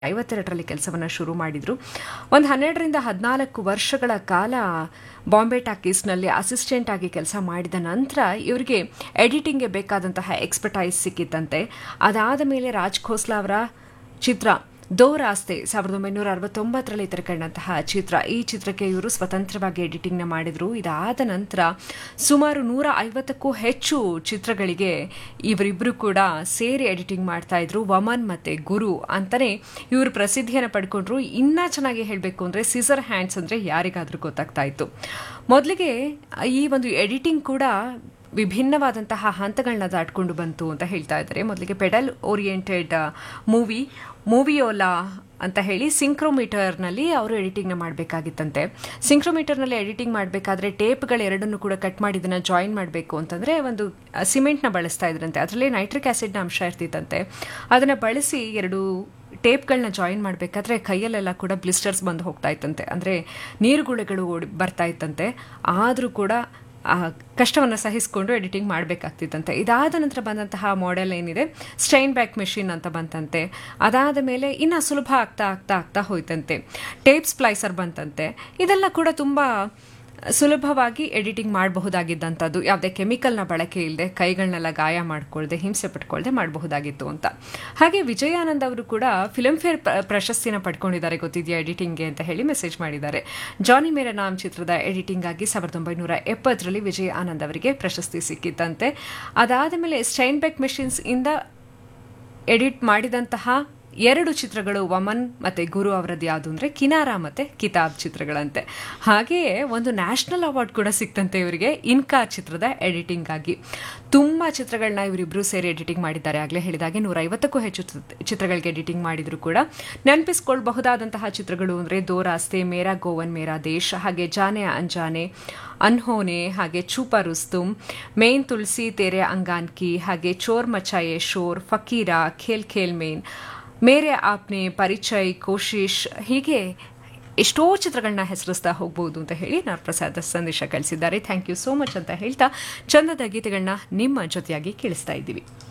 ಐವತ್ತೆರಡರಲ್ಲಿ ಕೆಲಸವನ್ನು ಶುರು ಮಾಡಿದರು ಒಂದು ಹನ್ನೆರಡರಿಂದ ಹದಿನಾಲ್ಕು ವರ್ಷಗಳ ಕಾಲ ಬಾಂಬೆ ಟಾಕೀಸ್ನಲ್ಲಿ ಅಸಿಸ್ಟೆಂಟ್ ಆಗಿ ಕೆಲಸ ಮಾಡಿದ ನಂತರ ಇವರಿಗೆ ಎಡಿಟಿಂಗ್ಗೆ ಬೇಕಾದಂತಹ ಎಕ್ಸ್ಪರ್ಟೈಸ್ ಸಿಕ್ಕಿತ್ತಂತೆ ಅದಾದ ಮೇಲೆ ರಾಜ್ ಖೋಸ್ಲಾ ಅವರ ಚಿತ್ರ ದೋ ರಾಸ್ತೆ ಸಾವಿರದ ಒಂಬೈನೂರ ಅರವತ್ತೊಂಬತ್ತರಲ್ಲಿ ತೆರೆಕಂಡಂತಹ ಚಿತ್ರ ಈ ಚಿತ್ರಕ್ಕೆ ಇವರು ಸ್ವತಂತ್ರವಾಗಿ ಎಡಿಟಿಂಗ್ನ ಮಾಡಿದರು ಇದಾದ ನಂತರ ಸುಮಾರು ನೂರ ಐವತ್ತಕ್ಕೂ ಹೆಚ್ಚು ಚಿತ್ರಗಳಿಗೆ ಇವರಿಬ್ಬರು ಕೂಡ ಸೇರಿ ಎಡಿಟಿಂಗ್ ಮಾಡ್ತಾ ಇದ್ರು ವಮನ್ ಮತ್ತೆ ಗುರು ಅಂತಾನೆ ಇವರು ಪ್ರಸಿದ್ಧಿಯನ್ನು ಪಡ್ಕೊಂಡ್ರು ಇನ್ನೂ ಚೆನ್ನಾಗಿ ಹೇಳಬೇಕು ಅಂದರೆ ಸಿಸರ್ ಹ್ಯಾಂಡ್ಸ್ ಅಂದರೆ ಯಾರಿಗಾದರೂ ಗೊತ್ತಾಗ್ತಾ ಇತ್ತು ಮೊದಲಿಗೆ ಈ ಒಂದು ಎಡಿಟಿಂಗ್ ಕೂಡ ವಿಭಿನ್ನವಾದಂತಹ ಹಂತಗಳನ್ನ ದಾಟ್ಕೊಂಡು ಬಂತು ಅಂತ ಹೇಳ್ತಾ ಇದ್ದಾರೆ ಮೊದಲಿಗೆ ಪೆಡಲ್ ಓರಿಯೆಂಟೆಡ್ ಮೂವಿ ಮೂವಿಯೋಲಾ ಅಂತ ಹೇಳಿ ಸಿಂಕ್ರೋಮೀಟರ್ನಲ್ಲಿ ಅವರು ಎಡಿಟಿಂಗ್ನ ಮಾಡಬೇಕಾಗಿತ್ತಂತೆ ಸಿಂಕ್ರೋಮೀಟರ್ನಲ್ಲಿ ಎಡಿಟಿಂಗ್ ಮಾಡಬೇಕಾದ್ರೆ ಟೇಪ್ಗಳೆರಡನ್ನು ಕೂಡ ಕಟ್ ಮಾಡಿ ಇದನ್ನು ಜಾಯಿನ್ ಮಾಡಬೇಕು ಅಂತಂದರೆ ಒಂದು ಸಿಮೆಂಟ್ನ ಬಳಸ್ತಾ ಇದ್ರಂತೆ ಅದರಲ್ಲಿ ನೈಟ್ರಿಕ್ ಆ್ಯಸಿಡ್ನ ಅಂಶ ಇರ್ತಿತ್ತಂತೆ ಅದನ್ನು ಬಳಸಿ ಎರಡು ಟೇಪ್ಗಳನ್ನ ಜಾಯಿನ್ ಮಾಡಬೇಕಾದ್ರೆ ಕೈಯಲ್ಲೆಲ್ಲ ಕೂಡ ಬ್ಲಿಸ್ಟರ್ಸ್ ಬಂದು ಹೋಗ್ತಾ ಇತ್ತಂತೆ ಅಂದರೆ ನೀರುಗುಳೆಗಳು ಓಡಿ ಬರ್ತಾ ಇತ್ತಂತೆ ಆದರೂ ಕೂಡ ಆ ಕಷ್ಟವನ್ನು ಸಹಿಸಿಕೊಂಡು ಎಡಿಟಿಂಗ್ ಮಾಡಬೇಕಾಗ್ತಿತ್ತಂತೆ ಇದಾದ ನಂತರ ಬಂದಂತಹ ಮಾಡೆಲ್ ಏನಿದೆ ಸ್ಟೈನ್ ಬ್ಯಾಕ್ ಮೆಷಿನ್ ಅಂತ ಬಂತಂತೆ ಅದಾದ ಮೇಲೆ ಇನ್ನು ಸುಲಭ ಆಗ್ತಾ ಆಗ್ತಾ ಆಗ್ತಾ ಹೋಯ್ತಂತೆ ಟೇಪ್ ಸ್ಪ್ಲೈಸರ್ ಬಂತಂತೆ ಇದೆಲ್ಲ ಕೂಡ ತುಂಬ ಸುಲಭವಾಗಿ ಎಡಿಟಿಂಗ್ ಮಾಡಬಹುದಾಗಿದ್ದಂಥದ್ದು ಯಾವುದೇ ಕೆಮಿಕಲ್ನ ಬಳಕೆ ಇಲ್ಲದೆ ಕೈಗಳನ್ನೆಲ್ಲ ಗಾಯ ಮಾಡ್ಕೊಳ್ದೆ ಹಿಂಸೆ ಪಟ್ಕೊಳ್ದೆ ಮಾಡಬಹುದಾಗಿತ್ತು ಅಂತ ಹಾಗೆ ವಿಜಯಾನಂದ್ ಅವರು ಕೂಡ ಫಿಲ್ಮ್ಫೇರ್ ಪ್ರಶಸ್ತಿನ ಪಡ್ಕೊಂಡಿದ್ದಾರೆ ಗೊತ್ತಿದೆಯಾ ಎಡಿಟಿಂಗ್ಗೆ ಅಂತ ಹೇಳಿ ಮೆಸೇಜ್ ಮಾಡಿದ್ದಾರೆ ಜಾನಿ ಮೇರ ನಾಮ್ ಚಿತ್ರದ ಎಡಿಟಿಂಗ್ ಆಗಿ ಸಾವಿರದ ಒಂಬೈನೂರ ಎಪ್ಪತ್ತರಲ್ಲಿ ವಿಜಯ ಆನಂದ್ ಅವರಿಗೆ ಪ್ರಶಸ್ತಿ ಸಿಕ್ಕಿತ್ತಂತೆ ಅದಾದ ಮೇಲೆ ಸ್ಟೈನ್ಬೆಕ್ ಮೆಷಿನ್ಸ್ ಇಂದ ಎಡಿಟ್ ಮಾಡಿದಂತಹ ಎರಡು ಚಿತ್ರಗಳು ವಮನ್ ಮತ್ತು ಗುರು ಅವರದ್ದು ಯಾವುದು ಅಂದರೆ ಕಿನಾರ ಮತ್ತು ಕಿತಾಬ್ ಚಿತ್ರಗಳಂತೆ ಹಾಗೆಯೇ ಒಂದು ನ್ಯಾಷನಲ್ ಅವಾರ್ಡ್ ಕೂಡ ಸಿಕ್ತಂತೆ ಇವರಿಗೆ ಇನ್ಕಾರ್ ಚಿತ್ರದ ಎಡಿಟಿಂಗ್ ಆಗಿ ತುಂಬ ಚಿತ್ರಗಳನ್ನ ಇವರಿಬ್ಬರು ಸೇರಿ ಎಡಿಟಿಂಗ್ ಮಾಡಿದ್ದಾರೆ ಆಗಲೇ ಹೇಳಿದಾಗೆ ನೂರೈವತ್ತಕ್ಕೂ ಹೆಚ್ಚು ಚಿತ್ರಗಳಿಗೆ ಎಡಿಟಿಂಗ್ ಮಾಡಿದ್ರು ಕೂಡ ನೆನಪಿಸ್ಕೊಳ್ಬಹುದಾದಂತಹ ಚಿತ್ರಗಳು ಅಂದರೆ ದೋ ರಾಸ್ತೆ ಮೇರಾ ಗೋವನ್ ಮೇರಾ ದೇಶ್ ಹಾಗೆ ಜಾನೆ ಅಂಜಾನೆ ಅನ್ಹೋನೆ ಹಾಗೆ ಚೂಪ ರುಸ್ತುಮ್ ಮೇನ್ ತುಳಸಿ ತೇರೆ ಅಂಗಾನ್ಕಿ ಹಾಗೆ ಚೋರ್ ಮಚಾಯೆ ಶೋರ್ ಫಕೀರಾ ಖೇಲ್ ಖೇಲ್ ಮೇನ್ ಮೇರೆ ಆಪ್ನೆ ಪರಿಚಯ್ ಕೋಶಿಶ್ ಹೀಗೆ ಎಷ್ಟೋ ಚಿತ್ರಗಳನ್ನ ಹೆಸರಿಸ್ತಾ ಹೋಗ್ಬೋದು ಅಂತ ಹೇಳಿ ನಾನು ಪ್ರಸಾದ ಸಂದೇಶ ಕಳಿಸಿದ್ದಾರೆ ಥ್ಯಾಂಕ್ ಯು ಸೋ ಮಚ್ ಅಂತ ಹೇಳ್ತಾ ಚಂದದ ಗೀತೆಗಳನ್ನ ನಿಮ್ಮ ಜೊತೆಯಾಗಿ ಕೇಳಿಸ್ತಾ ಇದ್ದೀವಿ